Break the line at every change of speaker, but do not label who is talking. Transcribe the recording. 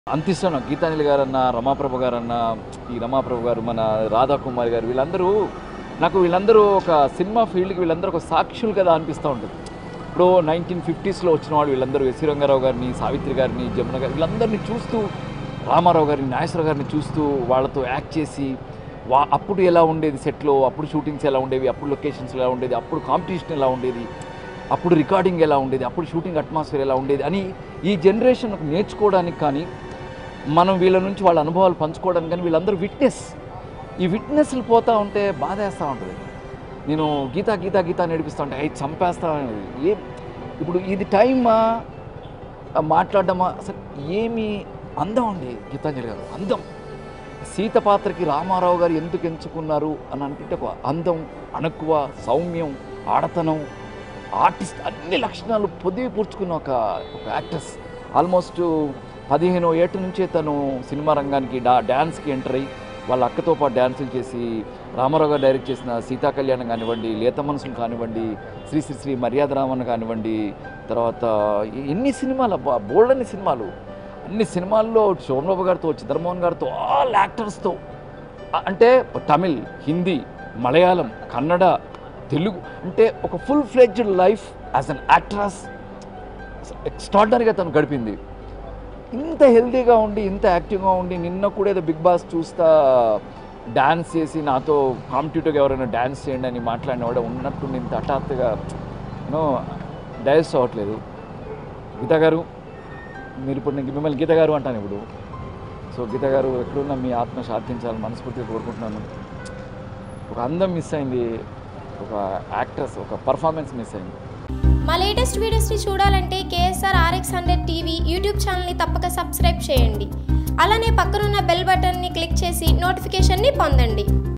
అంత ఇష్టం నాకు గీతాంజలి గారు అన్న రమాప్రభ గారు అన్న ఈ రమాప్రభ గారు మన రాధాకుమారి గారు వీళ్ళందరూ నాకు వీళ్ళందరూ ఒక సినిమా ఫీల్డ్కి వీళ్ళందరూ ఒక సాక్షులు కదా అనిపిస్తూ ఉంటుంది ఇప్పుడు నైన్టీన్ ఫిఫ్టీస్లో వచ్చిన వాళ్ళు వీళ్ళందరూ ఎస్వి రంగారావు గారిని సావిత్రి గారిని జమున గారి వీళ్ళందరినీ చూస్తూ రామారావు గారిని నాగేశ్వర గారిని చూస్తూ వాళ్ళతో యాక్ట్ చేసి వా అప్పుడు ఎలా ఉండేది సెట్లో అప్పుడు షూటింగ్స్ ఎలా ఉండేవి అప్పుడు లొకేషన్స్ ఎలా ఉండేది అప్పుడు కాంపిటీషన్ ఎలా ఉండేది అప్పుడు రికార్డింగ్ ఎలా ఉండేది అప్పుడు షూటింగ్ అట్మాస్ఫియర్ ఎలా ఉండేది అని ఈ జనరేషన్ నేర్చుకోవడానికి కానీ మనం వీళ్ళ నుంచి వాళ్ళ అనుభవాలు పంచుకోవడానికి కానీ వీళ్ళందరూ విట్నెస్ ఈ విట్నెస్లు పోతూ ఉంటే బాధేస్తూ ఉంటుంది నేను గీత గీత గీత నడిపిస్తూ ఉంటే అయి చంపేస్తా అనేది ఏ ఇప్పుడు ఇది టైమా మాట్లాడడమా అసలు ఏమి అందం అండి గీతాంజలి గారు అందం సీత పాత్రకి రామారావు గారు ఎందుకు ఎంచుకున్నారు అని అనుకుంటే ఒక అందం అణకువ సౌమ్యం ఆడతనం ఆర్టిస్ట్ అన్ని లక్షణాలు పొదివి పూడ్చుకున్న ఒక ఒక యాక్ట్రెస్ ఆల్మోస్ట్ పదిహేనో ఏట నుంచే తను సినిమా రంగానికి డా డ్యాన్స్కి ఎంటర్ అయ్యి వాళ్ళ అక్కతో పాటు డ్యాన్సులు చేసి రామారావు గారు డైరెక్ట్ చేసిన సీతా కళ్యాణం కానివ్వండి లేత మనసులు కానివ్వండి శ్రీ శ్రీ శ్రీ మర్యాద రామన్ కానివ్వండి తర్వాత ఎన్ని సినిమాలు అబ్బా బోల్డన్ని సినిమాలు అన్ని సినిమాల్లో శోభనబాబు గారితో చంద్రమోహన్ గారితో ఆల్ యాక్టర్స్తో అ- అంటే తమిళ్ హిందీ మలయాళం కన్నడ తెలుగు అంటే ఒక full fledged life as an actress ఎక్స్ట్రాడినరీగా తను గడిపింది ఇంత హెల్తీగా ఉండి ఇంత యాక్టివ్గా ఉండి నిన్న కూడా ఏదో బిగ్ బాస్ చూస్తా డ్యాన్స్ చేసి నాతో కాంపిటేటివ్గా ఎవరైనా డ్యాన్స్ చేయండి అని మాట్లాడినవాడు ఉన్నట్టుండి ఇంత హఠాత్తుగా యూనో డైజెస్ట్ అవ్వట్లేదు గీత గారు మీరు ఇప్పుడు నేను మిమ్మల్ని గీత గారు అంటాను ఇప్పుడు సో గీత గారు ఎక్కడున్నా మీ ఆత్మ శాంతించాలని మనస్ఫూర్తిగా కోరుకుంటున్నాను ఒక అందం మిస్ అయింది ఒక యాక్ట్రెస్ ఒక పర్ఫార్మెన్స్ మిస్ అయింది
మా లేటెస్ట్ వీడియోస్ని చూడాలంటే KSR RX hundred TV YouTube ఛానల్ని తప్పక సబ్స్క్రైబ్ చేయండి అలానే పక్కనున్న బెల్ బటన్ని క్లిక్ చేసి నోటిఫికేషన్ని పొందండి